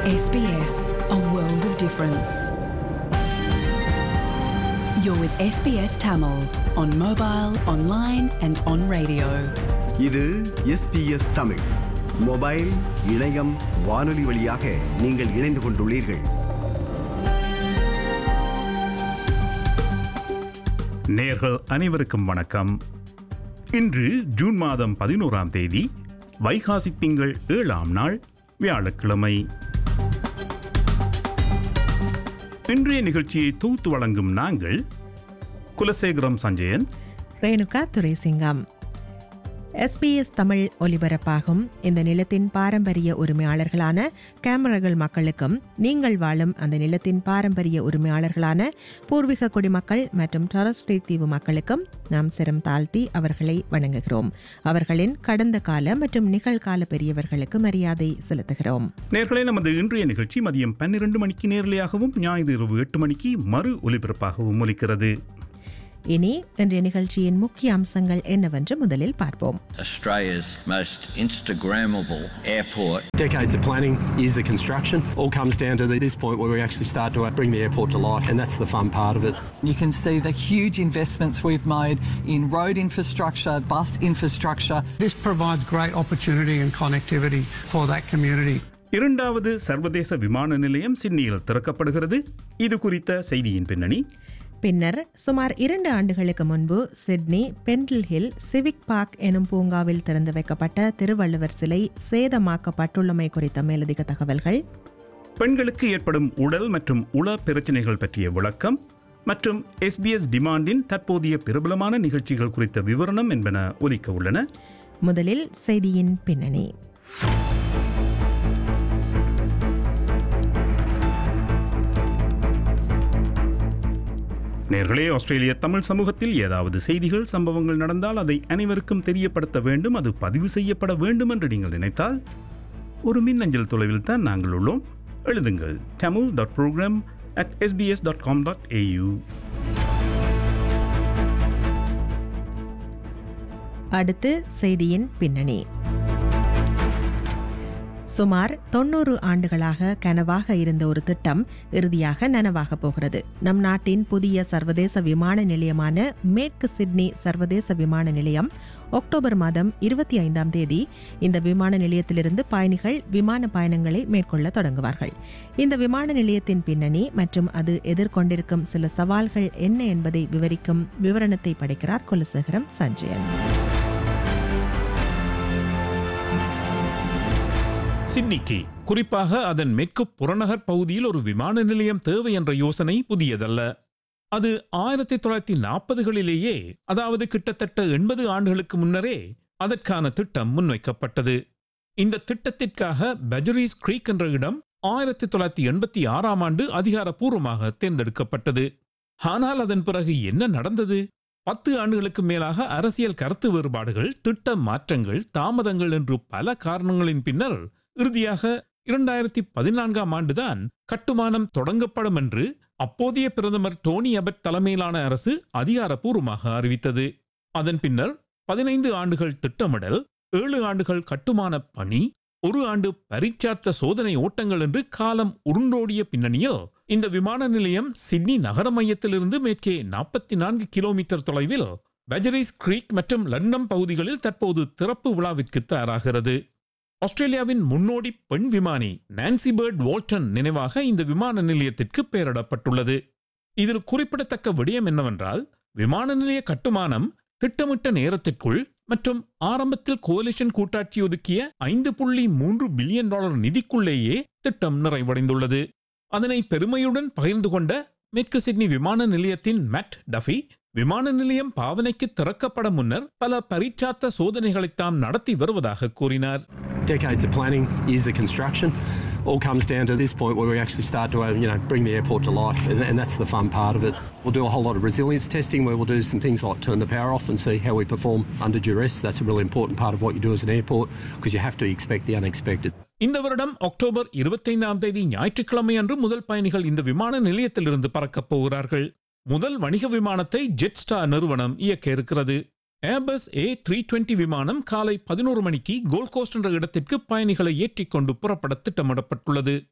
SBS, a world of difference. You're with SBS Tamil on mobile, online, and on radio. இது SBS Tamil mobile இணையம் வானொலி வழியாக நீங்கள் இணைந்து கொண்டுள்ளீர்கள் நேர்கள் அனைவருக்கும் வணக்கம் இன்று ஜூன் மாதம் பதினோராம் தேதி வைகாசி திங்கள் ஏழாம் நாள் வியாழக்கிழமை இன்றைய நிகழ்ச்சியை தொகுத்து வழங்கும் நாங்கள் குலசேகரம் சஞ்சயன் ரேணுகா துரைசிங்கம் எஸ்பிஎஸ் தமிழ் ஒலிபரப்பாகும் இந்த நிலத்தின் பாரம்பரிய உரிமையாளர்களான கேமரகள் மக்களுக்கும் நீங்கள் வாழும் அந்த நிலத்தின் பாரம்பரிய உரிமையாளர்களான பூர்வீக குடிமக்கள் மற்றும் டொரஸ்ட்ரேட் தீவு மக்களுக்கும் நாம் சிரம் தாழ்த்தி அவர்களை வணங்குகிறோம் அவர்களின் கடந்த கால மற்றும் நிகழ்கால பெரியவர்களுக்கு மரியாதை செலுத்துகிறோம் நேர்களே நமது இன்றைய நிகழ்ச்சி மதியம் பன்னிரண்டு மணிக்கு நேரலையாகவும் ஞாயிறு இரவு எட்டு மணிக்கு மறு ஒலிபரப்பாகவும் ஒலிக்கிறது இனி இன்றைய நிகழ்ச்சியின் முக்கிய அம்சங்கள் என்னவென்று முதலில் பார்ப்போம் Australia's most Instagrammable airport. Decades of planning, years of construction, all comes down to this point where we actually start to bring the airport to life, and that's the fun part of it. You can see the huge investments we've made in road infrastructure, bus infrastructure. This provides great opportunity and connectivity for that community. இரண்டாவது சர்வதேச விமான நிலையம் சிட்னியில் திறக்கப்படுகிறது இது குறித்த செய்தியின் பின்னணி பின்னர் சுமார் இரண்டு ஆண்டுகளுக்கு முன்பு Sydney Pendle Hill civic park எனும் பூங்காவில் திறந்து வைக்கப்பட்ட திருவள்ளுவர் சிலை சேதமாக்கப்பட்டுள்ளமை குறித்த மேலதிக தகவல்கள் பெண்களுக்கு ஏற்படும் உடல் மற்றும் உள பிரச்சினைகள் பற்றிய விளக்கம் மற்றும் எஸ்பிஎஸ் டிமாண்டின் தற்போதைய பிரபலமான நிகழ்ச்சிகள் குறித்த விவரணம் என்பன ஒலிக்க உள்ளன முதலில் செய்தியின் பின்னணி நேர்களே ஆஸ்திரேலிய தமிழ் சமூகத்தில் ஏதாவது செய்திகள் சம்பவங்கள் நடந்தால் அதை அனைவருக்கும் தெரியப்படுத்த வேண்டும் அது பதிவு செய்யப்பட வேண்டும் என்று நீங்கள் நினைத்தால் ஒரு மின்னஞ்சல் தொலைவில் தான் நாங்கள் உள்ளோம் எழுதுங்கள் Tamil dot program at SBS dot com dot AU அடுத்து செய்தியின் பின்னணி சுமார் தொண்ணூறு ஆண்டுகளாக கனவாக இருந்த ஒரு திட்டம் இறுதியாக நனவாக போகிறது நம் நாட்டின் புதிய சர்வதேச விமான நிலையமான மேற்கு சிட்னி சர்வதேச விமான நிலையம் அக்டோபர் மாதம் இருபத்தி ஐந்தாம் தேதி இந்த விமான நிலையத்திலிருந்து பயணிகள் விமான பயணங்களை மேற்கொள்ள தொடங்குவார்கள் இந்த விமான நிலையத்தின் பின்னணி மற்றும் அது எதிர்கொண்டிருக்கும் சில சவால்கள் என்ன என்பதை விவரிக்கும் விவரணத்தை படைக்கிறார் குலசேகரம் சஞ்சயன் சிட்னிக்கு குறிப்பாக அதன் மேற்கு புறநகர் பகுதியில் ஒரு விமான நிலையம் தேவை என்ற யோசனை புதியதல்ல அது ஆயிரத்தி தொள்ளாயிரத்தி நாற்பதுகளிலேயே அதாவது கிட்டத்தட்ட எண்பது ஆண்டுகளுக்கு முன்னரே அதற்கான திட்டம் முன்வைக்கப்பட்டது இந்த திட்டத்திற்காக பெஜரிஸ் கிரீக் என்ற இடம் ஆயிரத்தி தொள்ளாயிரத்தி எண்பத்தி ஆறாம் ஆண்டு அதிகாரப்பூர்வமாக தேர்ந்தெடுக்கப்பட்டது ஆனால் அதன் பிறகு என்ன நடந்தது பத்து ஆண்டுகளுக்கு மேலாக அரசியல் கருத்து வேறுபாடுகள் திட்ட மாற்றங்கள் தாமதங்கள் என்று பல காரணங்களின் பின்னர் இறுதியாக இரண்டாயிரத்தி பதினான்காம் ஆண்டுதான் கட்டுமானம் தொடங்கப்படும் என்று அப்போதைய பிரதமர் டோனி அபட் தலைமையிலான அரசு அதிகாரப்பூர்வமாக அறிவித்தது அதன் பின்னர் பதினைந்து ஆண்டுகள் திட்டமிடல் ஏழு ஆண்டுகள் கட்டுமான பணி ஒரு ஆண்டு பரீட்சார்த்த சோதனை ஓட்டங்கள் என்று காலம் உருண்டோடிய பின்னணியில் இந்த விமான நிலையம் சிட்னி நகர மையத்திலிருந்து மேற்கே நாற்பத்தி நான்கு கிலோமீட்டர் தொலைவில் பெஜரிஸ் கிரீக் மற்றும் லண்டம் பகுதிகளில் தற்போது திறப்பு விழாவிற்கு தயாராகிறது ஆஸ்திரேலியாவின் முன்னோடி பெண் விமானி நான்சி பேர்ட் வால்டன் நினைவாக இந்த விமான நிலையத்திற்கு பெயரிடப்பட்டுள்ளது இதில் குறிப்பிடத்தக்க விடயம் என்னவென்றால் விமான நிலைய கட்டுமானம் திட்டமிட்ட நேரத்திற்குள் மற்றும் ஆரம்பத்தில் கோலிஷன் கூட்டாட்சி ஒதுக்கிய ஐந்து புள்ளி மூன்று பில்லியன் டாலர் நிதிக்குள்ளேயே திட்டம் நிறைவடைந்துள்ளது அதனை பெருமையுடன் பகிர்ந்து கொண்ட மேற்கு சிட்னி விமான நிலையத்தின் மேட் டஃபி விமான நிலையம் பாவனைக்கு திறக்கப்பட முன்னர் பல பரீட்சார்த்த சோதனைகளை தாம் நடத்தி வருவதாக கூறினார் Decades of planning, years of construction, all comes down to this point where we actually start to, uh, you know, bring the airport to life, and, and that's the fun part of it. We'll do a whole lot of resilience testing where we'll do some things like turn the power off and see how we perform under duress. That's a really important part of what you do as an airport because you have to expect the unexpected. இந்த வருடம் October இருபத்தைந்தாம் தேதி ஞாயிற்றுக்கிழமை அன்று முதல் பயணிகள் இந்த விமான நிலையத்திலிருந்து பறக்கப் போகிறார்கள் முதல் வணிக விமானத்தை ஜெட்ஸ்டா நிறுவனம் இயக்க இருக்கிறது ஏர்பஸ் ஏ த்ரீ டுவெண்ட்டி விமானம் காலை பதினோரு மணிக்கு கோல்ட் கோஸ்ட் என்ற இடத்திற்கு பயணிகளை ஏற்றிக் கொண்டு புறப்பட திட்டமிடப்பட்டுள்ளது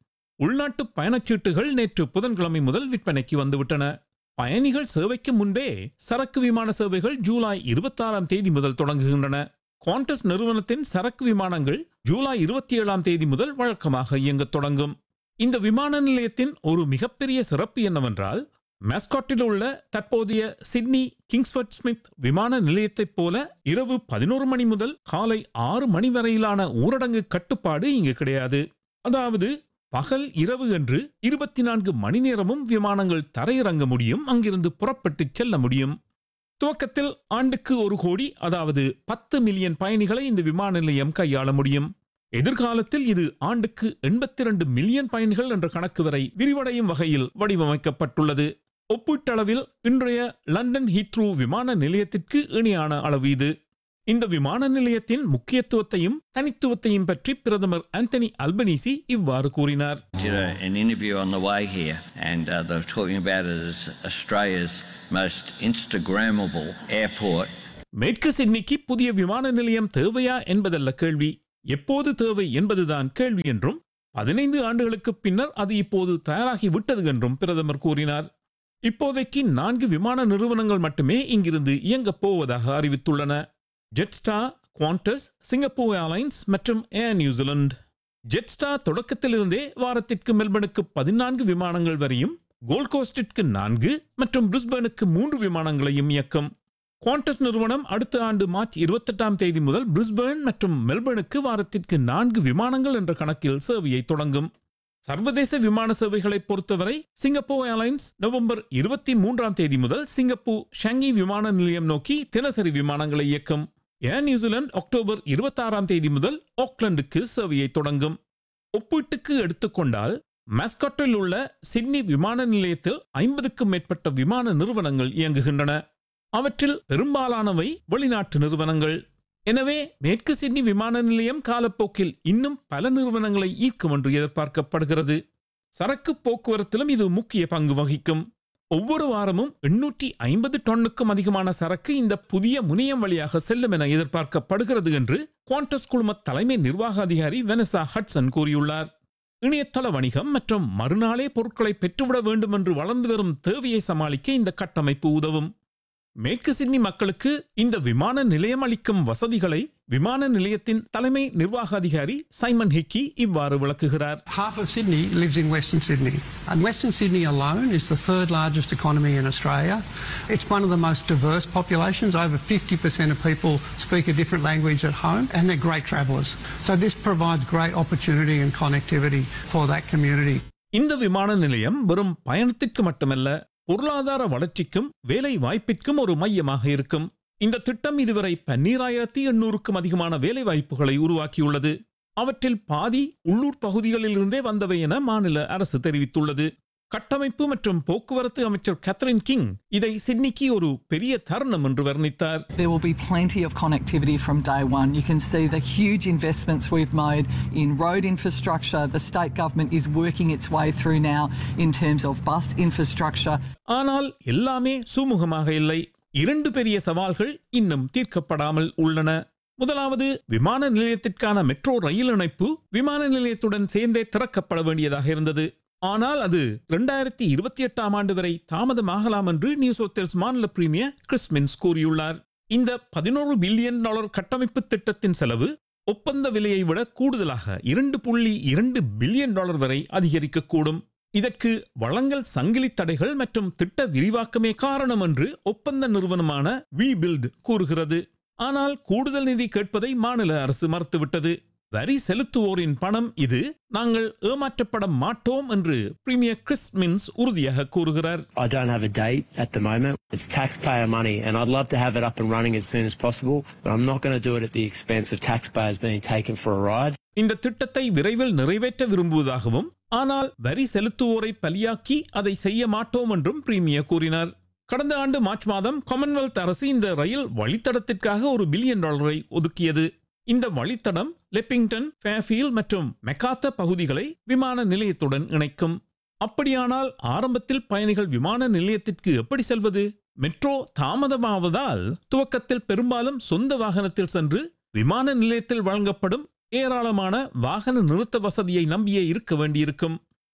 உள்நாட்டு பயணச்சீட்டுகள் நேற்று புதன்கிழமை முதல் விற்பனைக்கு வந்துவிட்டன பயணிகள் சேவைக்கு முன்பே சரக்கு விமான சேவைகள் ஜூலை இருபத்தாறாம் தேதி முதல் தொடங்குகின்றன குவாண்டஸ் நிறுவனத்தின் சரக்கு விமானங்கள் ஜூலை இருபத்தி ஏழாம் தேதி முதல் வழக்கமாக இயங்கத் தொடங்கும் இந்த விமான நிலையத்தின் ஒரு மிகப்பெரிய சிறப்பு என்னவென்றால் மேஸ்காட்டில் உள்ள தற்போதைய சிட்னி கிங்ஸ்வர்ட் ஸ்மித் விமான நிலையத்தைப் போல இரவு பதினோரு மணி முதல் காலை ஆறு மணி வரையிலான ஊரடங்கு கட்டுப்பாடு இங்கு கிடையாது அதாவது பகல் இரவு என்று இருபத்தி நான்கு மணி நேரமும் விமானங்கள் தரையிறங்க முடியும் அங்கிருந்து புறப்பட்டு செல்ல முடியும் துவக்கத்தில் ஆண்டுக்கு ஒரு கோடி அதாவது பத்து மில்லியன் பயணிகளை இந்த விமான நிலையம் கையாள முடியும் எதிர்காலத்தில் இது ஆண்டுக்கு எண்பத்தி ரெண்டு மில்லியன் பயணிகள் என்ற கணக்கு வரை விரிவடையும் வகையில் வடிவமைக்கப்பட்டுள்ளது ஒப்பீட்டளவில் இன்றைய லண்டன் ஹீத்ரூ விமான நிலையத்திற்கு இணையான அளவு இது இந்த விமான நிலையத்தின் முக்கியத்துவத்தையும் தனித்துவத்தையும் பற்றி பிரதமர் ஆந்தனி அல்பனீசி இவ்வாறு கூறினார் Did a, an interview on the way here, and uh, they were talking about it as Australia's most Instagrammable airport. மேற்கு சிட்னிக்கு புதிய விமான நிலையம் தேவையா என்பதல்ல கேள்வி எப்போது தேவை என்பதுதான் கேள்வி என்றும் பதினைந்து ஆண்டுகளுக்கு பின்னர் அது இப்போது தயாராகி விட்டது என்றும் பிரதமர் கூறினார் இப்போதைக்கு நான்கு விமான நிறுவனங்கள் மட்டுமே இங்கிருந்து இயங்கப் போவதாக அறிவித்துள்ளன ஜெட்ஸ்டா குவாண்டஸ் சிங்கப்பூர் ஏர்லைன்ஸ் மற்றும் ஏர் நியூசிலாந்து ஜெட்ஸ்டா தொடக்கத்திலிருந்தே வாரத்திற்கு மெல்பர்னுக்கு பதினான்கு விமானங்கள் வரையும் கோல்ட் கோஸ்டிற்கு நான்கு மற்றும் பிரிஸ்பேனுக்கு மூன்று விமானங்களையும் இயக்கும் குவாண்டஸ் நிறுவனம் அடுத்த ஆண்டு மார்ச் இருபத்தெட்டாம் தேதி முதல் பிரிஸ்பேர்ன் மற்றும் மெல்பர்னுக்கு வாரத்திற்கு நான்கு விமானங்கள் என்ற கணக்கில் சேவையை தொடங்கும் சர்வதேச விமான சேவைகளை பொறுத்தவரை சிங்கப்பூர் ஏர்லைன்ஸ் நவம்பர் இருபத்தி மூன்றாம் தேதி முதல் சிங்கப்பூர் ஷாங்கி விமான நிலையம் நோக்கி தினசரி விமானங்களை இயக்கும் ஏர் நியூசிலாந்து அக்டோபர் இருபத்தாறாம் தேதி முதல் ஆக்லாந்துக்கு சேவையை தொடங்கும் ஒப்பீட்டுக்கு எடுத்துக்கொண்டால் மாஸ்காட்டில் உள்ள சிட்னி விமான நிலையத்தில் ஐம்பதுக்கும் மேற்பட்ட விமான நிறுவனங்கள் இயங்குகின்றன அவற்றில் பெரும்பாலானவை வெளிநாட்டு நிறுவனங்கள் எனவே மேற்கு சிட்னி விமான நிலையம் காலப்போக்கில் இன்னும் பல நிறுவனங்களை ஈர்க்கும் என்று எதிர்பார்க்கப்படுகிறது சரக்கு போக்குவரத்திலும் இது முக்கிய பங்கு வகிக்கும் ஒவ்வொரு வாரமும் எண்ணூற்றி ஐம்பது டன்னுக்கும் அதிகமான சரக்கு இந்த புதிய முனையம் வழியாக செல்லும் என எதிர்பார்க்கப்படுகிறது என்று குவாண்டஸ் குழும தலைமை நிர்வாக அதிகாரி வெனசா ஹட்சன் கூறியுள்ளார் இணையதள வணிகம் மற்றும் மறுநாளே பொருட்களை பெற்றுவிட வேண்டும் என்று வளர்ந்து வரும் தேவையை சமாளிக்க இந்த கட்டமைப்பு உதவும் மேற்கு சிட்னி மக்களுக்கு இந்த விமான நிலையம் அளிக்கும் வசதிகளை விமான நிலையத்தின் தலைமை நிர்வாக அதிகாரி சைமன் ஹிக்கி இவ்வாறு விளக்குகிறார் Half of Sydney lives in Western Sydney, and Western Sydney alone is the third largest economy in Australia. It's one of the most diverse populations. Over 50% of people speak a different language at home, and they're great travellers. So this provides great opportunity and connectivity for that community. இந்த விமான நிலையம் வெறும் பயணத்திற்கு மட்டுமல்ல பொருளாதார வளர்ச்சிக்கும் வேலை வாய்ப்பிற்கும் ஒரு மையமாக இருக்கும் இந்த திட்டம் இதுவரை பன்னீராயிரத்தி எண்ணூறுக்கும் அதிகமான வேலை வாய்ப்புகளை உருவாக்கியுள்ளது அவற்றில் பாதி உள்ளூர் பகுதிகளிலிருந்தே வந்தவை என மாநில அரசு தெரிவித்துள்ளது கட்டமைப்பு மற்றும் போக்குவரத்து அமைச்சர் கேத்ரின் கிங் இதை சிட்னிக்கு ஒரு பெரிய தருணம் என்று வர்ணித்தார் There will be plenty of connectivity from day one. You can see the huge investments we've made in road infrastructure. The state government is working its way through now in terms of bus infrastructure. ஆனால் எல்லாமே சுமூகமாக இல்லை இரண்டு பெரிய சவால்கள் இன்னும் தீர்க்கப்படாமல் உள்ளன முதலாவது விமான நிலையத்திற்கான மெட்ரோ ரயில் இணைப்பு விமான நிலையத்துடன் சேர்ந்தே திறக்கப்பட வேண்டியதாக இருந்தது ஆனால் அது இரண்டாயிரத்தி இருபத்தி எட்டாம் ஆண்டு வரை தாமதமாகலாம் என்று நியூ சவுத் மாநில பிரீமியர் கிறிஸ்மின்ஸ் கூறியுள்ளார் இந்த பதினோரு பில்லியன் டாலர் கட்டமைப்பு திட்டத்தின் செலவு ஒப்பந்த விலையை விட கூடுதலாக இரண்டு புள்ளி இரண்டு பில்லியன் டாலர் வரை அதிகரிக்கக்கூடும் இதற்கு வளங்கள் சங்கிலி தடைகள் மற்றும் திட்ட விரிவாக்கமே காரணம் என்று ஒப்பந்த நிறுவனமான வி பில்ட் கூறுகிறது ஆனால் கூடுதல் நிதி கேட்பதை மாநில அரசு மறுத்துவிட்டது வரி செலுத்துவோரின் பணம் இது நாங்கள் ஏமாற்றப்பட மாட்டோம் என்று பிரீமியர் கிறிஸ் மின்ஸ் உறுதியாக கூறுகிறார் I don't have a date at the moment. It's taxpayer money, and I'd love to have it up and running as soon as possible, but I'm not going to do it at the expense of taxpayers being taken for a ride. இந்த திட்டத்தை விரைவில் நிறைவேற்ற விரும்புவதாகவும் ஆனால் வரி செலுத்துவோரை பலியாக்கி அதை செய்ய மாட்டோம் என்றும் பிரீமியர் கூறினார் கடந்த ஆண்டு மார்ச் மாதம் காமன்வெல்த் அரசு இந்த ரயில் வழித்தடத்திற்காக ஒரு பில்லியன் டாலரை ஒதுக்கியது இந்த வழித்தடம் லெப்பிங்டன் ஃபேஃபீல் மற்றும் மெக்காத்த பகுதிகளை விமான நிலையத்துடன் இணைக்கும் அப்படியானால் ஆரம்பத்தில் பயணிகள் விமான நிலையத்திற்கு எப்படி செல்வது மெட்ரோ தாமதமாவதால் துவக்கத்தில் பெரும்பாலும் சொந்த வாகனத்தில் சென்று விமான நிலையத்தில் வழங்கப்படும் ஏராளமான வாகன நிறுத்த வசதியை நம்பியே இருக்க வேண்டியிருக்கும்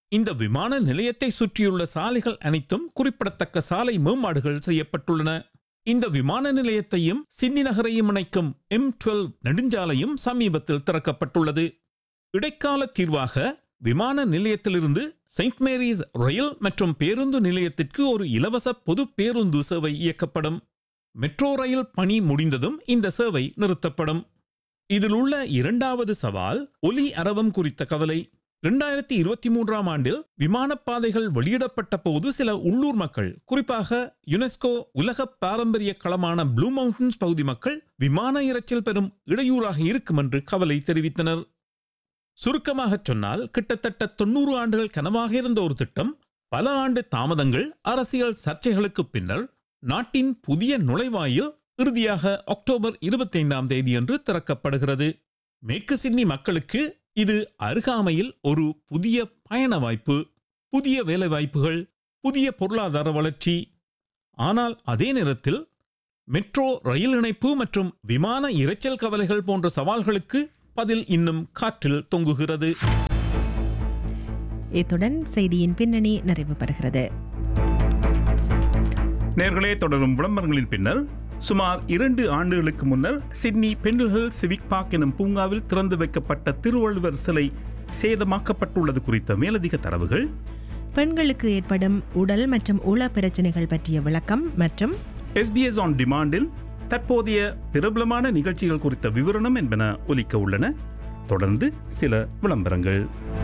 இந்த விமான நிலையத்தை சுற்றியுள்ள சாலைகள் அனைத்தும் குறிப்பிடத்தக்க சாலை மேம்பாடுகள் செய்யப்பட்டுள்ளன இந்த விமான நிலையத்தையும் சிட்னி நகரையும் இணைக்கும் எம் டுவெல் நெடுஞ்சாலையும் சமீபத்தில் திறக்கப்பட்டுள்ளது இடைக்கால தீர்வாக விமான நிலையத்திலிருந்து செயின்ட் மேரிஸ் ரயில் மற்றும் பேருந்து நிலையத்திற்கு ஒரு இலவச பொது பேருந்து சேவை இயக்கப்படும் மெட்ரோ ரயில் பணி முடிந்ததும் இந்த சேவை நிறுத்தப்படும் இதில் உள்ள இரண்டாவது சவால் ஒலி அரவம் குறித்த கவலை இரண்டாயிரத்தி இருபத்தி மூன்றாம் ஆண்டில் விமானப்பாதைகள் வெளியிடப்பட்ட போது சில உள்ளூர் மக்கள் குறிப்பாக யுனெஸ்கோ உலக பாரம்பரிய களமான ப்ளூ மவுண்டன்ஸ் பகுதி மக்கள் விமான இரைச்சல் பெறும் இடையூறாக இருக்கும் என்று கவலை தெரிவித்தனர் சுருக்கமாகச் சொன்னால் கிட்டத்தட்ட தொண்ணூறு ஆண்டுகள் கனவாக இருந்த ஒரு திட்டம் பல ஆண்டு தாமதங்கள் அரசியல் சர்ச்சைகளுக்கு பின்னர் நாட்டின் புதிய நுழைவாயில் இறுதியாக அக்டோபர் இருபத்தைந்தாம் தேதியன்று திறக்கப்படுகிறது மேற்கு சிட்னி மக்களுக்கு இது அருகாமையில் ஒரு புதிய பயண வாய்ப்பு புதிய வேலைவாய்ப்புகள் புதிய பொருளாதார வளர்ச்சி ஆனால் அதே நேரத்தில் மெட்ரோ ரயில் இணைப்பு மற்றும் விமான இரைச்சல் கவலைகள் போன்ற சவால்களுக்கு பதில் இன்னும் காற்றில் தொங்குகிறது இத்துடன் செய்தியின் பின்னணி நிறைவு பெறுகிறது நேர்களே தொடரும் விளம்பரங்களின் பின்னர் சுமார் இரண்டு ஆண்டுகளுக்கு முன்னர் சிட்னி பெண்டில்ஹில் சிவிக் பார்க் எனும் பூங்காவில் திறந்து வைக்கப்பட்ட திருவள்ளுவர் சிலை சேதமாக்கப்பட்டுள்ளது குறித்த மேலதிக தரவுகள் பெண்களுக்கு ஏற்படும் உடல் மற்றும் உள பிரச்சனைகள் பற்றிய விளக்கம் மற்றும் எஸ்பிஎஸ் ஆன் டிமாண்டில் தற்போதைய பிரபலமான நிகழ்ச்சிகள் குறித்த விவரணம் என்பன ஒலிக்க உள்ளன தொடர்ந்து சில விளம்பரங்கள்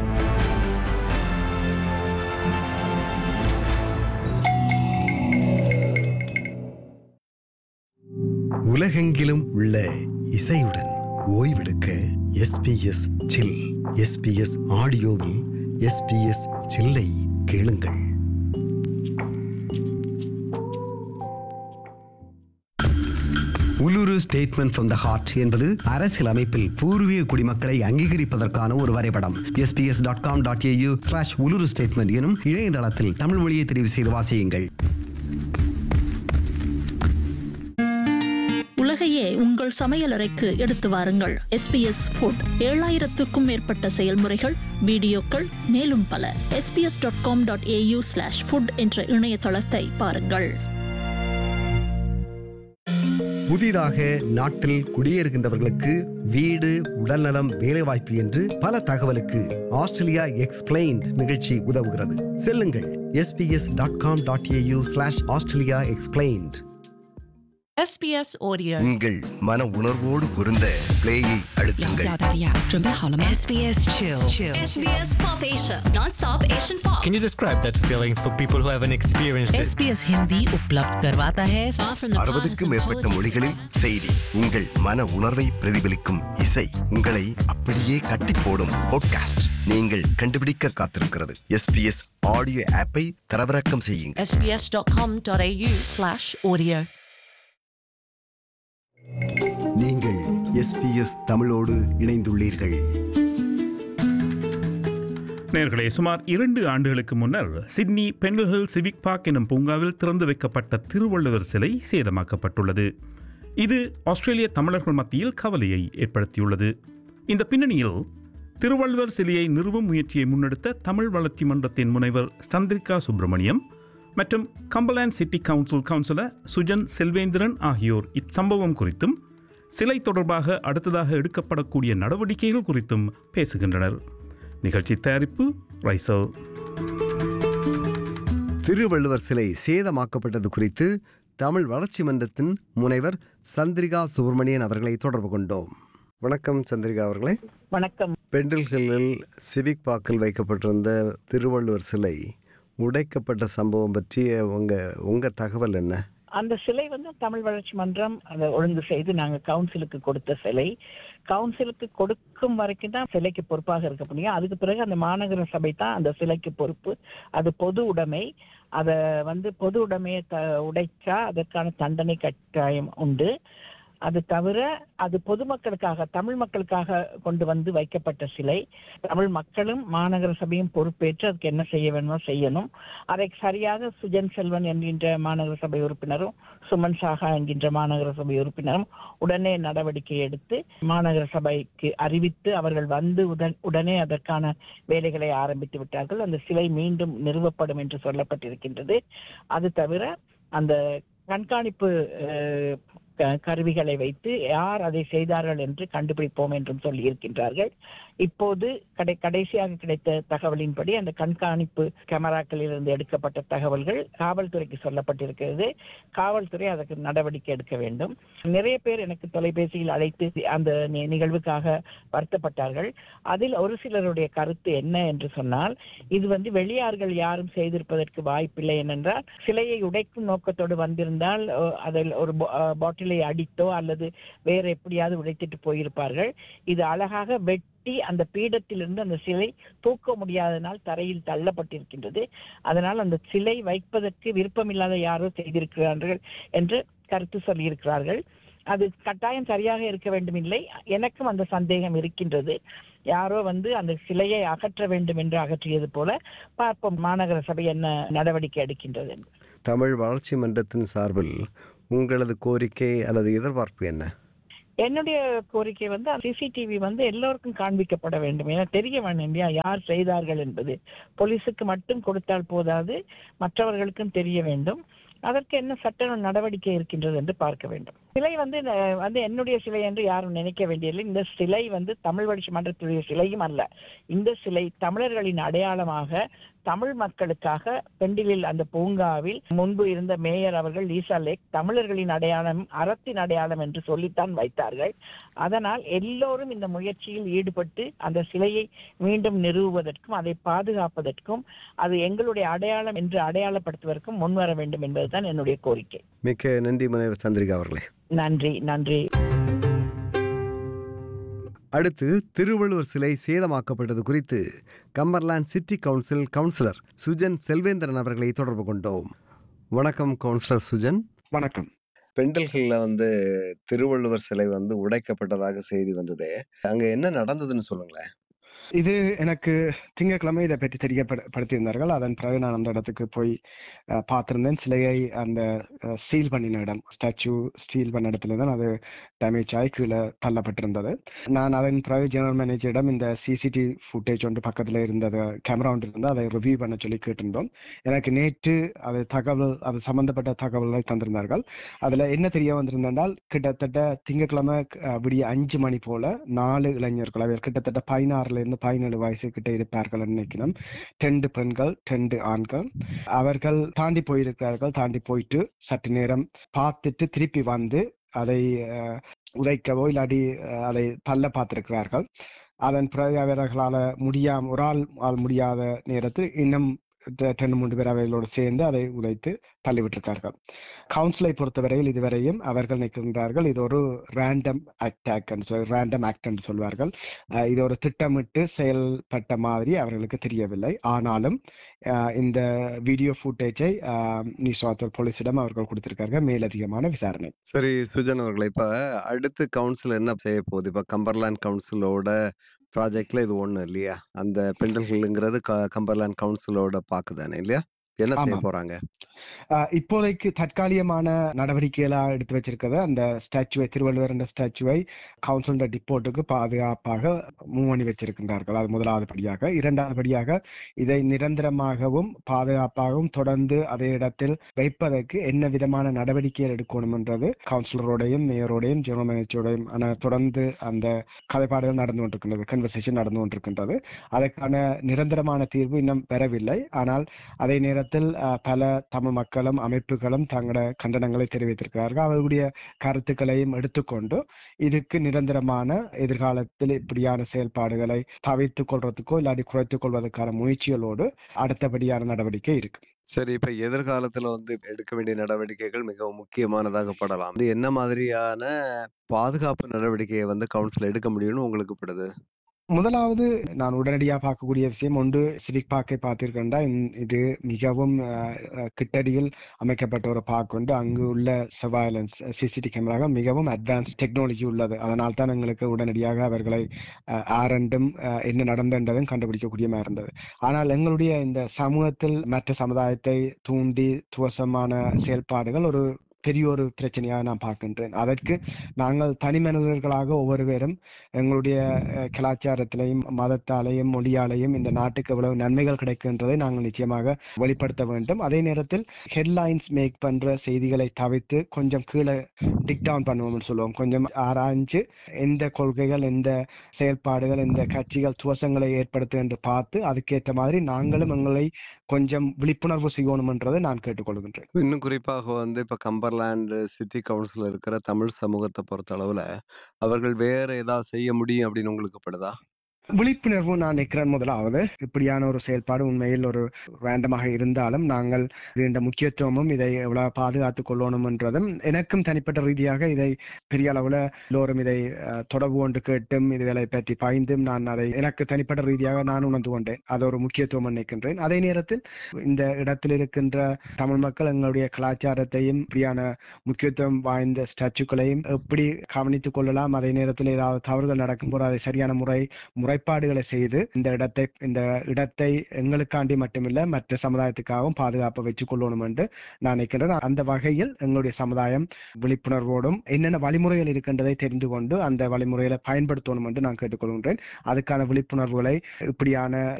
உலகெங்கிலும் உள்ள இசையுடன் ஓய்வெடுக்க எஸ்பிஎஸ் சில் எஸ்பிஎஸ் ஆடியோவில் எஸ்பிஎஸ் சில்லை கேளுங்கள் Uluru statement from the heart என்பது அரசியல் அமைப்பில் பூர்வீக குடிமக்களை அங்கீகரிப்பதற்கான ஒரு வரைபடம் SBS dot com dot AU slash Uluru statement எனும் இணையதளத்தில் தமிழ் மொழியை தெரிவு செய்து வாசியுங்கள் உலகையே உங்கள் சமையலறைக்கு எடுத்து வாருங்கள் எஸ்பிஎஸ் ஃபுட் ஏழாயிரத்துக்கும் மேற்பட்ட செயல்முறைகள் வீடியோக்கள் மேலும் பல SBS dot com dot AU slash food என்ற இணையதளத்தை பாருங்கள் புதிதாக நாட்டில் குடியேறுகின்றவர்களுக்கு வீடு உடல்நலம் வேலைவாய்ப்பு என்று பல தகவலுக்கு ஆஸ்திரேலியா எக்ஸ்பிளைன்ட் நிகழ்ச்சி உதவுகிறது செல்லுங்கள் SBS dot com dot AU slash Australia explained SBS Audio. உங்கள் மன உணர்வோடு பொருந்த பிளேயை அழுத்துங்கள் SBS Chill. SBS Pop Asia, non-stop Asian pop. Can you describe that feeling for people who haven't experienced it? SBS Hindi उपलब्ध करवाता है அறுபதுக்கும் மேற்பட்ட மொழிகளில் செய்தி உங்கள் மன உணர்வை பிரதிபலிக்கும் இசை உங்களை அப்படியே கட்டி போடும் பாட்காஸ்ட் நீங்கள் கண்டுபிடிக்க காத்திருக்கிறது எஸ்பிஎஸ் ஆடியோ ஆப்பை தரவிறக்கம் செய்யுங்கள் sbs.com.au slash audio. நீங்கள் எஸ்பிஎஸ் தமிழோடு இணைந்துள்ளீர்கள் நேர்களே சுமார் இரண்டு ஆண்டுகளுக்கு முன்னர் சிட்னி பெண்டில்ஹில் சிவிக் பார்க் எனும் பூங்காவில் திறந்து வைக்கப்பட்ட திருவள்ளுவர் சிலை சேதமாக்கப்பட்டுள்ளது இது ஆஸ்திரேலிய தமிழர்கள் மத்தியில் கவலையை ஏற்படுத்தியுள்ளது இந்த பின்னணியில் திருவள்ளுவர் சிலையை நிறுவும் முயற்சியை முன்னெடுத்த தமிழ் வளர்ச்சி மன்றத்தின் முனைவர் சந்திரிகா சுப்பிரமணியம் மற்றும் Cumberland city council councillor Sujan Selvendran ஆகியோர் இச்சம்பவம் குறித்தும் சிலை தொடர்பாக அடுத்ததாக எடுக்கப்படக்கூடிய நடவடிக்கைகள் குறித்தும் பேசுகின்றனர் நிகழ்ச்சி தயாரிப்பு ரைசல் திருவள்ளுவர் சிலை சேதமாக்கப்பட்டது குறித்து தமிழ் வளர்ச்சி மன்றத்தின் முனைவர் சந்திரிகா சுப்பிரமணியன் அவர்களை தொடர்பு கொண்டோம் வணக்கம் சந்திரிகா அவர்களே வணக்கம் பெண்டில் ஹில்லில் சிவிக் பார்க்கில் வைக்கப்பட்டிருந்த திருவள்ளுவர் சிலை உடைக்கப்பட்ட சம்பவம் பற்றிய உங்க உங்க தகவல் என்ன அந்த சிலை வந்து தமிழ் வளர்ச்சி மன்றம் அதை ஒழுங்கு செய்து நாங்க கவுன்சிலுக்கு கொடுத்த சிலை கவுன்சிலுக்கு கொடுக்கும் வரைக்கும் தான் சிலைக்கு பொறுப்பாக இருக்க முடியும் அதுக்கு பிறகு அந்த மாநகர சபை தான் அந்த சிலைக்கு பொறுப்பு அது பொது உடைமை அதை வந்து பொது உடைமையை த உடைச்சா அதற்கான தண்டனை கட்டாயம் உண்டு அது தவிர அது பொதுமக்களுக்காக தமிழ் மக்களுக்காக கொண்டு வந்து வைக்கப்பட்ட சிலை தமிழ் மக்களும் மாநகர சபையும் பொறுப்பேற்று அதுக்கு என்ன செய்ய வேணுமோ செய்யணும் அதை சரியாக சுஜன் செல்வன் என்கின்ற மாநகர சபை உறுப்பினரும் சுமன் சாகா என்கின்ற மாநகர சபை உறுப்பினரும் உடனே நடவடிக்கை எடுத்து மாநகர சபைக்கு அறிவித்து அவர்கள் வந்து உடன் உடனே அதற்கான வேலைகளை ஆரம்பித்து விட்டார்கள் அந்த சிலை மீண்டும் நிறுவப்படும் என்று சொல்லப்பட்டிருக்கின்றது அது தவிர அந்த கண்காணிப்பு அஹ், க- கருவிகளை வைத்து யார் அதை செய்தார்கள் என்று கண்டுபிடிப்போம் என்றும் சொல்லி இருக்கின்றார்கள் இப்போது கடை கடைசியாக கிடைத்த தகவலின்படி அந்த கண்காணிப்பு கேமராக்களில் இருந்து எடுக்கப்பட்ட தகவல்கள் காவல்துறைக்கு சொல்லப்பட்டிருக்கிறது காவல்துறை அதற்கு நடவடிக்கை எடுக்க வேண்டும் நிறைய பேர் எனக்கு தொலைபேசியில் அழைத்து அந்த நி- நிகழ்வுக்காக வருத்தப்பட்டார்கள் அதில் ஒரு சிலருடைய கருத்து என்ன என்று சொன்னால் இது வந்து வெளியார்கள் யாரும் செய்திருப்பதற்கு வாய்ப்பில்லை ஏனென்றால் சிலையை உடைக்கும் நோக்கத்தோடு வந்திருந்தால் அஹ், அதில் ஒரு பா- அஹ், பாட்டிலை அடித்தோ அல்லது வேற எப்படியாவது உடைத்திட்டு போயிருப்பார்கள் இது அழகாக வெட்டி அந்த பீடத்திலிருந்து அந்த சிலை தூக்க முடியாதனால் தரையில் தள்ளப்பட்டிருக்கின்றது அதனால் அந்த சிலை வைப்பதற்கு விருப்பமில்லாத யாரோ செய்திருக்கிறார்கள் என்று கருத்து சொல்லியிருக்கிறார்கள் அது கட்டாயம் சரியாக இருக்க வேண்டும் இல்லை எனக்கும் அந்த சந்தேகம் இருக்கின்றது யாரோ வந்து அந்த சிலையை அகற்ற வேண்டும் என்று அகற்றியது போல பார்ப்போம் மாநகர சபை என்ன நடவடிக்கை எடுக்கின்றது என்று. தமிழ் வளர்ச்சி மன்றத்தின் சார்பில் உங்களது கோரிக்கை அல்லது எதிர்பார்ப்பு என்ன என்னுடைய கோரிக்கை வந்து சிசிடிவி வந்து எல்லோருக்கும் காண்பிக்கப்பட வேண்டும் ஏன்னா தெரிய வேண்டும் இல்லையா யார் செய்தார்கள் என்பது போலீஸுக்கு மட்டும் கொடுத்தால் போதாது மற்றவர்களுக்கும் தெரிய வேண்டும் அதற்கு என்ன சட்ட நடவடிக்கை இருக்கின்றது என்று பார்க்க வேண்டும் சிலை வந்து அஹ், வந்து என்னுடைய சிலை என்று யாரும் நினைக்க வேண்டியதில்லை இந்த சிலை வந்து தமிழ் வளர்ச்சி மன்றத்துடைய சிலையும் அல்ல இந்த சிலை தமிழர்களின் அடையாளமாக தமிழ் மக்களுக்காக பெண்டிலில் அந்த பூங்காவில் முன்பு இருந்த மேயர் அவர்கள் லீசா லேக் தமிழர்களின் அடையாளம் அறத்தின் அடையாளம் என்று சொல்லித்தான் வைத்தார்கள் அதனால் எல்லோரும் இந்த முயற்சியில் ஈடுபட்டு அந்த சிலையை மீண்டும் நிறுவுவதற்கும் அதை பாதுகாப்பதற்கும் அது எங்களுடைய அடையாளம் என்று அடையாளப்படுத்துவதற்கும் முன்வர வேண்டும் என்பதுதான் என்னுடைய கோரிக்கை மிக்க நன்றி முனைவர் சந்திரிகா அவர்களே நன்றி நன்றி அடுத்து திருவள்ளுவர் சிலை சேதமாக்கப்பட்டது குறித்து Cumberland city council councillor Sujan Selvendran அவர்களை தொடர்பு கொண்டோம் வணக்கம் கவுன்சிலர் சுஜன் வணக்கம் பெண்டல்களில் வந்து திருவள்ளுவர் சிலை வந்து உடைக்கப்பட்டதாக செய்தி வந்தது அங்கே என்ன நடந்ததுன்னு சொல்லுங்களேன் இது எனக்கு திங்கட்கிழமை இதை பற்றி தெரியப்படுத்தியிருந்தார்கள் அதன் பிறகு நான் அந்த இடத்துக்கு போய் அஹ், பார்த்திருந்தேன் சிலையை அந்த சீல் பண்ணின இடம் ஸ்டாச்சு ஸ்டீல் பண்ண இடத்துல தான் அது டேமேஜ் ஆகி கீழே தள்ளப்பட்டிருந்தது நான் அதன் பிறகு ஜெனரல் மேனேஜரிடம் இந்த சிசிடிவி ஃபுட்டேஜ் ஒன்று பக்கத்தில் இருந்தது கேமரா ஒன்று இருந்தால் அதை ரிவ்யூ பண்ண சொல்லி கேட்டிருந்தோம் எனக்கு நேற்று அது தகவல் அது சம்பந்தப்பட்ட தகவல்களை தந்திருந்தார்கள் அதில் என்ன தெரிய வந்திருந்தால் கிட்டத்தட்ட திங்கட்கிழமை அஹ், விடிய அஞ்சு மணி போல நாலு இளைஞர்கள் அவர் கிட்டத்தட்ட பதினாறுல இருந்து பதினேழு வயசு கிட்ட இருப்பார்கள் நினைக்கிறோம் ரெண்டு பெண்கள் ரெண்டு ஆண்கள் அவர்கள் தாண்டி போயிருக்கிறார்கள் தாண்டி போயிட்டு சற்று நேரம் பார்த்துட்டு திருப்பி வந்து அதை அஹ், உதைக்கவோ இல்லாட்டி அஹ், அதை தள்ள பார்த்திருக்கிறார்கள் அதன் பிறகு அவர்களால் முடியாம ஒரு ஆள் ஆள் முடியாத நேரத்தில் இன்னும் ரெ- ரெண்டு மூன்று பேர் அவைகளோடு சேர்ந்து அதை உதைத்து தள்ளிவிட்டிருக்கார்கள் கவுன்சிலை பொறுத்தவரையில் இதுவரையும் அவர்கள் நிற்கின்றார்கள் இது ஒரு ரேண்டம் அட்டாக் ரேண்டம் ஆக்ட் என்று சொல்வார்கள் அஹ் இது ஒரு திட்டமிட்டு செயல்பட்ட மாதிரி அவர்களுக்கு தெரியவில்லை ஆனாலும் அஹ் இந்த வீடியோ ஃபுட்டேஜை நியூஸ் போலீசிடம் அவர்கள் கொடுத்திருக்கார்கள் மேலதிகமான விசாரணை சரி சுஜன் அவர்களே இப்போ அடுத்து கவுன்சில் என்ன செய்ய போகுது இப்போ கம்பர்லாந்து கவுன்சிலோட ப்ராஜெக்ட்ல இது ஒன்று இல்லையா அந்த பெண்டல்களுங்கிறது க கம்பர்லாந்து கவுன்சிலோட பாக்குதானே இல்லையா என்ன செய்ய ஆமாம். போறாங்க அஹ் இப்போதைக்கு தற்காலிகமான நடவடிக்கைகளா எடுத்து வச்சிருக்கிறது அந்த ஸ்டாச்சுவை திருவள்ளுவர் என்ற ஸ்டாச்சுவை கவுன்சில் டிப்போர்ட்டுக்கு பாதுகாப்பாக மூவ் பண்ணி வச்சிருக்கின்றார்கள் அது முதலாவது படியாக இரண்டாவது படியாக இதை நிரந்தரமாகவும் பாதுகாப்பாகவும் தொடர்ந்து அதே இடத்தில் வைப்பதற்கு என்ன விதமான நடவடிக்கைகள் எடுக்கணும் என்றது கவுன்சிலரோடையும் மேயரோடையும் ஜெனரல் மேனேஜரோடையும் ஆன தொடர்ந்து அந்த கதைப்பாடுகள் நடந்து கொண்டிருக்கின்றது கன்வர்சேஷன் நடந்து கொண்டிருக்கின்றது அதற்கான நிரந்தரமான தீர்வு இன்னும் பெறவில்லை ஆனால் அதே நேரத்தில் அஹ், பல தமிழ் மக்களும் அமைப்புகளும் தங்களோட கண்டனங்களை தெரிவித்திருக்கிறார்கள் அவர்களுடைய கருத்துக்களையும் எடுத்துக்கொண்டு இதுக்கு நிரந்தரமான எதிர்காலத்தில் இப்படியான செயல்பாடுகளை தவிர்த்துக் கொள்றதுக்கோ இல்லாட்டி குறைத்துக் கொள்வதற்கான முயற்சிகளோடு அடுத்தபடியான நடவடிக்கை இருக்கு சரி இப்போ எதிர்காலத்தில் வந்து எடுக்க வேண்டிய நடவடிக்கைகள் மிகவும் முக்கியமானதாக படலாம் இது என்ன மாதிரியான பாதுகாப்பு நடவடிக்கையை வந்து கவுன்சில் எடுக்க முடியும்னு உங்களுக்கு படுது முதலாவது நான் உடனடியாக பார்க்கக்கூடிய விஷயம் ஒன்று சிவிக் பார்க்கை பார்த்திருக்கேன்டா இது மிகவும் அஹ், அஹ், கிட்டடியில் அமைக்கப்பட்ட ஒரு பார்க் உண்டு அங்கு உள்ள சர்வைலன்ஸ் சிசிடி கேமராக்கள் மிகவும் அட்வான்ஸ் டெக்னாலஜி உள்ளது அதனால் தான் எங்களுக்கு உடனடியாக அவர்களை அஹ், ஆரண்டும் அஹ், என்ன நடந்ததும் கண்டுபிடிக்கக்கூடிய மாதிரி இருந்தது ஆனால் எங்களுடைய இந்த சமூகத்தில் மற்ற சமுதாயத்தை தூண்டி துவசமான செயல்பாடுகள் ஒரு பெரிய ஒரு பிரச்சனையாக நான் பார்க்கின்றேன் அதற்கு நாங்கள் தனி மனிதர்களாக ஒவ்வொரு பேரும் எங்களுடைய அஹ், கலாச்சாரத்திலையும் மதத்தாலையும் மொழியாலையும் இந்த நாட்டுக்கு எவ்வளவு நன்மைகள் கிடைக்கின்றதை நாங்கள் நிச்சயமாக வெளிப்படுத்த வேண்டும் அதே நேரத்தில் ஹெட்லைன்ஸ் மேக் பண்ற செய்திகளை தவிர்த்து கொஞ்சம் கீழே டிக் டவுன் பண்ணுவோம்னு சொல்லுவோம் கொஞ்சம் ஆராய்ஞ்சு எந்த கொள்கைகள் எந்த செயல்பாடுகள் எந்த கட்சிகள் துவசங்களை ஏற்படுத்து என்று பார்த்து அதுக்கேற்ற மாதிரி நாங்களும் எங்களை கொஞ்சம் விழிப்புணர்வு செய்யணும்ன்றதை நான் கேட்டுக்கொள்கின்றேன் இன்னும் குறிப்பாக வந்து இப்ப கம்பர்லாண்ட் சிட்டி கவுன்சில் இருக்கிற தமிழ் சமூகத்தை பொறுத்த அளவுல அவர்கள் வேற ஏதாவது செய்ய முடியும் அப்படின்னு உங்களுக்கு படுதா விழிப்புணர்வு நான் நிற்கிறேன் முதலாவது இப்படியான ஒரு செயல்பாடு உண்மையில் ஒரு ரேண்டமாக இருந்தாலும் நாங்கள் இந்த முக்கியத்துவமும் இதை எவ்வளவு பாதுகாத்து கொள்ளணும்ன்றதும் எனக்கும் தனிப்பட்ட ரீதியாக இதை பெரிய அளவுல எல்லோரும் இதை அஹ், தொடர்பு கொண்டு கேட்டும் இதுகளை பற்றி பாய்ந்தும் நான் அதை எனக்கு தனிப்பட்ட ரீதியாக நான் உணர்ந்து கொண்டேன் அது ஒரு முக்கியத்துவம் நினைக்கின்றேன் அதே நேரத்தில் இந்த இடத்தில் இருக்கின்ற தமிழ் மக்கள் எங்களுடைய கலாச்சாரத்தையும் இப்படியான முக்கியத்துவம் வாய்ந்த ஸ்டாச்சுக்களையும் எப்படி கவனித்துக் கொள்ளலாம் அதே நேரத்தில் ஏதாவது தவறுகள் நடக்கும்போது அதை சரியான முறை முறைப்பாடுகளை செய்து இந்த இடத்தை இந்த இடத்தை எங்களுக்காண்டி மட்டுமில்ல மற்ற சமுதாயத்துக்காகவும் பாதுகாப்பை வச்சுக் கொள்ளணும் என்று நான் நினைக்கின்றேன் அந்த வகையில் எங்களுடைய சமுதாயம் விழிப்புணர்வோடும் என்னென்ன வழிமுறைகள் இருக்கின்றதை தெரிந்து கொண்டு அந்த வழிமுறைகளை பயன்படுத்தணும் என்று நான் கேட்டுக்கொள்கின்றேன் அதுக்கான விழிப்புணர்வுகளை இப்படியான